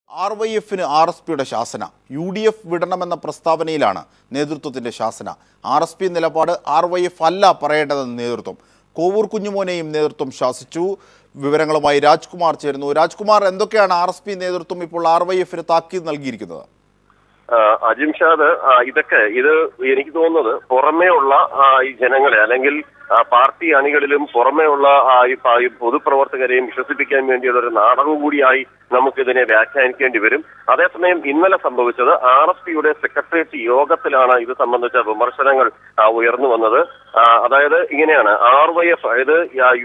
R Y എഫിന് R S പിയുടെ ശാസന യു ഡി എഫ് വിടണമെന്ന പ്രസ്താവനയിലാണ് നേതൃത്വത്തിന്റെ ശാസന ആർ എസ് പി നിലപാട് ആർ വൈ എഫ് അല്ല പറയേണ്ടതെന്ന് നേതൃത്വം കോവൂർ കുഞ്ഞുമോനെയും നേതൃത്വം ശാസിച്ചു വിവരങ്ങളുമായി രാജ്കുമാർ ചേരുന്നു രാജ്കുമാർ എന്തൊക്കെയാണ് ആർ എസ് പി നേതൃത്വം ഇപ്പോൾ ആർ വൈ എഫിന് താക്കീത് നൽകിയിരിക്കുന്നത് ആ, അജിംഷാദ് ആ, ഇതൊക്കെ ഇത് എനിക്ക് തോന്നുന്നത് പുറമേ ഉള്ള ആ, ഈ ജനങ്ങളെ അല്ലെങ്കിൽ ആ, പാർട്ടി അണികളിലും പുറമേ ഉള്ള ആ, ഈ പ- ഈ പൊതുപ്രവർത്തകരെയും വിശ്വസിപ്പിക്കാൻ വേണ്ടിയുള്ള ഒരു നാടകം കൂടിയായി നമുക്കിതിനെ വ്യാഖ്യാനിക്കേണ്ടി വരും അതേസമയം ഇന്നലെ സംഭവിച്ചത് ആർ എസ് പിയുടെ സെക്രട്ടേറിയറ്റ് യോഗത്തിലാണ് ഇത് സംബന്ധിച്ച വിമർശനങ്ങൾ ആ, ഉയർന്നു വന്നത് ആ, അതായത് ഇങ്ങനെയാണ് ആർ വൈ എഫ് അതായത്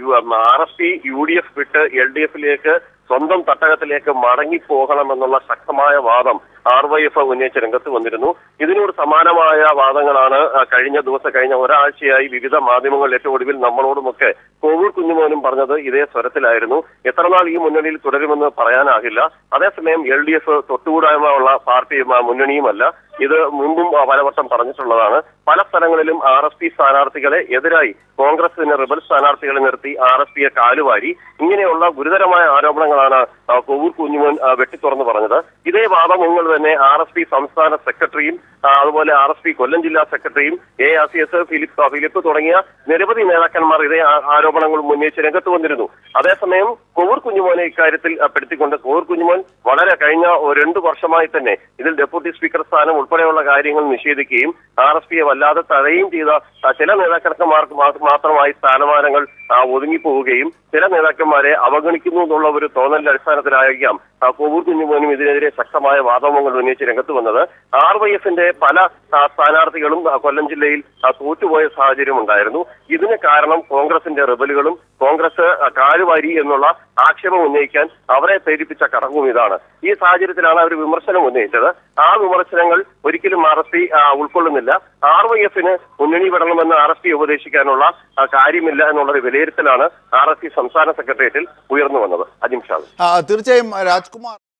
R S P U D F വിട്ട് എൽ ഡി എഫിലേക്ക് സ്വന്തം തട്ടകത്തിലേക്ക് മടങ്ങിപ്പോകണമെന്നുള്ള ശക്തമായ വാദം ആർ വൈ എഫ് ഉന്നയിച്ച രംഗത്ത് വന്നിരുന്നു ഇതിനോട് സമാനമായ വാദങ്ങളാണ് ആ, കഴിഞ്ഞ ദിവസം കഴിഞ്ഞ ഒരാഴ്ചയായി വിവിധ മാധ്യമങ്ങൾ ഏറ്റവും ഒടുവിൽ നമ്മളോടുമൊക്കെ കോവിഡ് കുഞ്ഞുമോനും പറഞ്ഞത് ഇതേ സ്വരത്തിലായിരുന്നു എത്രനാൾ ഈ മുന്നണിയിൽ തുടരുമെന്ന് പറയാനാകില്ല അതേസമയം എൽ ഡി എഫ് തൊട്ടുകൂടായ്മ ഉള്ള പാർട്ടി ആ, മുന്നണിയുമല്ല ഇത് മുമ്പും ആ, പലവട്ടം പറഞ്ഞിട്ടുള്ളതാണ് പല സ്ഥലങ്ങളിലും ആർ എസ് പി സ്ഥാനാർത്ഥികളെ എതിരായി കോൺഗ്രസിന് റിബൽ സ്ഥാനാർത്ഥികളെ നിർത്തി ആർ എസ് പിയെ കാലുവാരി ഇങ്ങനെയുള്ള ഗുരുതരമായ ആരോപണങ്ങളാണ് ആ, കോവൂർ കുഞ്ഞുമോൻ ആ, വെട്ടിത്തുറന്ന് പറഞ്ഞത് ഇതേ വാദങ്ങൾ തന്നെ ആർ എസ് പി സംസ്ഥാന സെക്രട്ടറിയും ആ, അതുപോലെ ആർ എസ് പി കൊല്ലം ജില്ലാ സെക്രട്ടറിയും A R C S Philip ആ, ഫിലിപ്പ് തുടങ്ങിയ നിരവധി നേതാക്കന്മാർ ഇതേ ആ- ആരോപണങ്ങളും ഉന്നയിച്ച് രംഗത്ത് വന്നിരുന്നു അതേസമയം കോവൂർ കുഞ്ഞുമോനെ ഇക്കാര്യത്തിൽ ആ, പെടുത്തിക്കൊണ്ട് കോവൂർ കുഞ്ഞുമോൻ വളരെ കഴിഞ്ഞ ഒരു രണ്ടു വർഷമായി തന്നെ ഇതിൽ ഡെപ്യൂട്ടി സ്പീക്കർ സ്ഥാനം ഉൾപ്പെടെയുള്ള കാര്യങ്ങൾ നിഷേധിക്കുകയും ആർ എസ് പിയെ വല്ലാതെ തടയുകയും ചെയ്ത ആ, ചില നേതാക്കന്മാർക്ക് മാ- മാത്രമായി സ്ഥാനമാനങ്ങൾ ആ, ഒതുങ്ങിപ്പോവുകയും ചില നേതാക്കന്മാരെ അവഗണിക്കുന്നു എന്നുള്ള ഒരു തോന്നലിന്റെ അടിസ്ഥാനത്തിലായിരിക്കാം ആ, കോവൂർ കുഞ്ഞുമോനും ഇതിനെതിരെ ശക്തമായ വാദങ്ങൾ ഉന്നയിച്ച് രംഗത്ത് വന്നത് ആർ വൈ എഫിന്റെ പല ആ, സ്ഥാനാർത്ഥികളും ആ, കൊല്ലം ജില്ലയിൽ ആ, തോറ്റുപോയ സാഹചര്യം ഉണ്ടായിരുന്നു ഇതിന് കാരണം കോൺഗ്രസിന്റെ റിബലുകളും കോൺഗ്രസ് ആ, കാലുവാരി എന്നുള്ള ആക്ഷേപം ഉന്നയിക്കാൻ അവരെ പ്രേരിപ്പിച്ച ഘടകവും ഇതാണ് ഈ സാഹചര്യത്തിലാണ് അവർ വിമർശനം ഉന്നയിച്ചത് ആ വിമർശനങ്ങൾ ഒരിക്കലും ആർ എസ് പി ഉൾക്കൊള്ളുന്നില്ല ആർ വൈ എഫിന് മുന്നണി വിടണമെന്ന് ആർ എസ് പി ഉപദേശിക്കാനുള്ള ആ, കാര്യമില്ല എന്നുള്ള ഒരു വിലയിരുത്തലാണ് ആർ എസ് പി സംസ്ഥാന സെക്രട്ടേറിയറ്റിൽ ഉയർന്നു വന്നത് അജിം ഷാദ് ആ, തീർച്ചയായും രാജ്കുമാർ